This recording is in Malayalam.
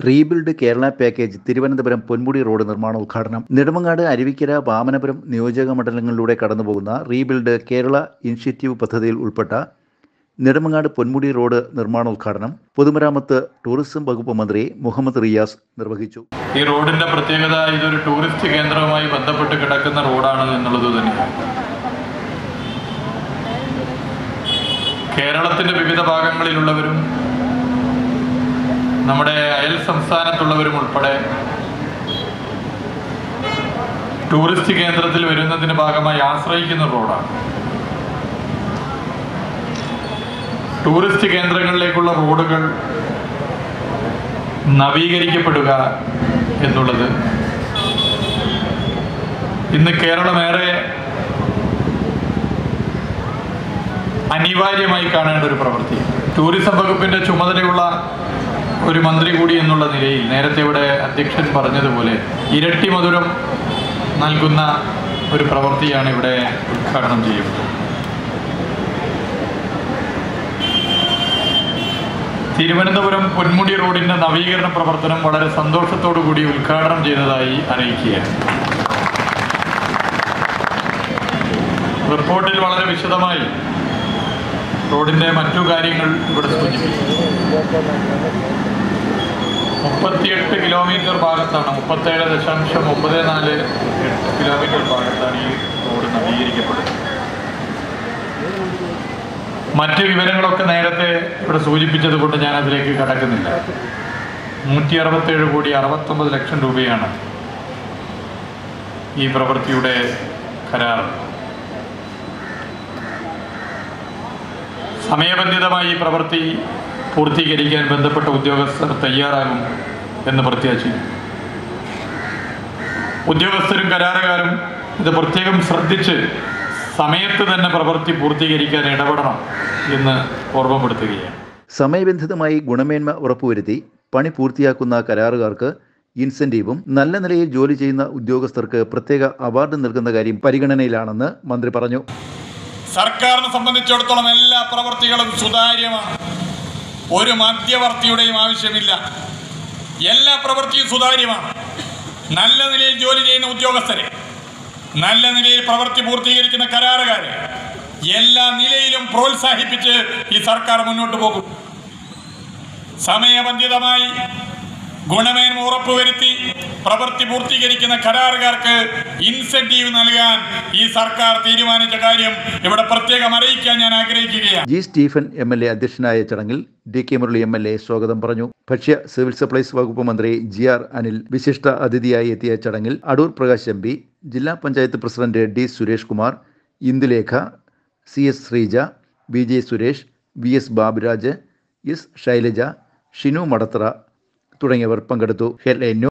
rebuild Kerala package Thiruvananthapuram Ponmudi road നിർമ്മാണ ഉദ്ഘാടനം നെടുമങ്ങാട് അരുവിക്കര വാമനപുരം നിയോജക മണ്ഡലങ്ങളിലൂടെ കടന്നുപോകുന്ന റീബിൽഡ് കേരള ഇനിഷ്യേറ്റീവ് പദ്ധതിയിൽ ഉൾപ്പെട്ട നെടുമങ്ങാട് പൊന്മുടി റോഡ് നിർമ്മാണോദ്ഘാടനം പൊതുമരാമത്ത് ടൂറിസം വകുപ്പ് മന്ത്രി മുഹമ്മദ് റിയാസ് നിർവഹിച്ചു ഈ റോഡിന്റെ പ്രത്യേകത ഇതൊരു ടൂറിസ്റ്റ് കേന്ദ്രവുമായി ബന്ധപ്പെട്ട് കിടക്കുന്ന റോഡാണ് എന്നുള്ളത് തന്നെയാണ് കേരളത്തിന്റെ വിവിധ ഭാഗങ്ങളിലുള്ളവരും നമ്മുടെ അയൽ സംസ്ഥാനത്തുള്ളവരും ഉൾപ്പെടെ ടൂറിസ്റ്റ് കേന്ദ്രത്തിൽ വരുന്നതിന് ഭാഗമായി ആശ്രയിക്കുന്ന റോഡാണ് ടൂറിസ്റ്റ് കേന്ദ്രങ്ങളിലേക്കുള്ള റോഡുകൾ നവീകരിക്കപ്പെടുക എന്നുള്ളത് ഇന്ന് കേരളമേറെ അനിവാര്യമായി കാണേണ്ട ഒരു പ്രവൃത്തി ടൂറിസം വകുപ്പിന്റെ ചുമതലയുള്ള ഒരു മന്ത്രി കൂടി എന്നുള്ള നിലയിൽ നേരത്തെ ഇവിടെ അധ്യക്ഷൻ പറഞ്ഞതുപോലെ ഇരട്ടി മധുരം നൽകുന്ന ഒരു പ്രവൃത്തിയാണ് ഇവിടെ ഉദ്ഘാടനം ചെയ്യുന്നത് തിരുവനന്തപുരം പൊന്മുടി റോഡിന്റെ നവീകരണ പ്രവർത്തനം വളരെ സന്തോഷത്തോടു കൂടി ഉദ്ഘാടനം ചെയ്തതായി അറിയിക്കുകയാണ് റിപ്പോർട്ടിൽ വളരെ വിശദമായി റോഡിന്റെ മറ്റു കാര്യങ്ങൾ ഇവിടെ സൂചിപ്പിച്ചു മുപ്പത്തിയെട്ട് കിലോമീറ്റർ ഭാഗത്താണ് മുപ്പത്തേഴ് ദശാംശം ഒമ്പത് നാല് എട്ട് കിലോമീറ്റർ ഭാഗത്താണ് ഈ റോഡ് നവീകരിക്കപ്പെടുന്നത് മറ്റ് വിവരങ്ങളൊക്കെ നേരത്തെ ഇവിടെ സൂചിപ്പിച്ചത് കൊണ്ട് ഞാൻ അതിലേക്ക് കടക്കുന്നില്ല നൂറ്റി അറുപത്തേഴ് കോടി അറുപത്തൊമ്പത് ലക്ഷം രൂപയാണ് ഈ പ്രവൃത്തിയുടെ കരാർ സമയബന്ധിതമായി ഈ പ്രവൃത്തി പൂർത്തീകരിക്കാൻ ബന്ധപ്പെട്ട ഉദ്യോഗസ്ഥർ തയ്യാറാകും എന്ന് പ്രത്യാശിക്കുന്നു ഉദ്യോഗസ്ഥരും കരാറുകാരും ഇത് പ്രത്യേകം ശ്രദ്ധിച്ച് സമയത്ത് തന്നെ പ്രവൃത്തി പൂർത്തീകരിക്കാൻ ഇടപെടണം എന്ന് ഓർമ്മപ്പെടുത്തുകയാണ് സമയബന്ധിതമായി ഗുണമേന്മ ഉറപ്പുവരുത്തി പണി പൂർത്തിയാക്കുന്ന കരാറുകാർക്ക് ഇൻസെന്റീവും നല്ല നിലയിൽ ജോലി ചെയ്യുന്ന ഉദ്യോഗസ്ഥർക്ക് പ്രത്യേക അവാർഡ് നൽകുന്ന കാര്യം പരിഗണനയിലാണെന്ന് മന്ത്രി പറഞ്ഞു സർക്കാരിനെ സംബന്ധിച്ചിടത്തോളം എല്ലാ പ്രവൃത്തികളും സുതാര്യമാണ് ഒരു മധ്യവർത്തിയുടെയും ആവശ്യമില്ല എല്ലാ പ്രവൃത്തിയും സുതാര്യമാണ് നല്ല നിലയിൽ ജോലി ചെയ്യുന്ന ഉദ്യോഗസ്ഥരെ നല്ല നിലയിൽ പ്രവൃത്തി പൂർത്തീകരിക്കുന്ന കരാറുകാരെ എല്ലാ നിലയിലും പ്രോത്സാഹിപ്പിച്ച് ഈ സർക്കാർ മുന്നോട്ട് പോകും സമയബന്ധിതമായി ഗുണമേന്മ ഉറപ്പുവരുത്തി പ്രവൃത്തി പൂർത്തീകരിക്കുന്ന കരാറുകാർക്ക് ഇൻസെന്റീവ് നൽകാൻ ഈ സർക്കാർ തീരുമാനിച്ച കാര്യം ഇവിടെ പ്രത്യേകം അറിയിക്കാൻ ഞാൻ ആഗ്രഹിക്കുകയാണ് G Stephen M L A അധ്യക്ഷനായ ചടങ്ങിൽ D K Murali M L A സ്വാഗതം പറഞ്ഞു ഭക്ഷ്യ സിവിൽ സപ്ലൈസ് വകുപ്പ് മന്ത്രി ജി ആർ അനിൽ വിശിഷ്ട അതിഥിയായി എത്തിയ ചടങ്ങിൽ അടൂർ പ്രകാശ് എം പി ജില്ലാ panchayat president D Suresh Kumar Indulekha C S Sreeja V J Suresh V S Baburaj S Shailaja Shinu Madathara തുടങ്ങിയവർ പങ്കെടുത്തു ഹെഡ്ലൈൻ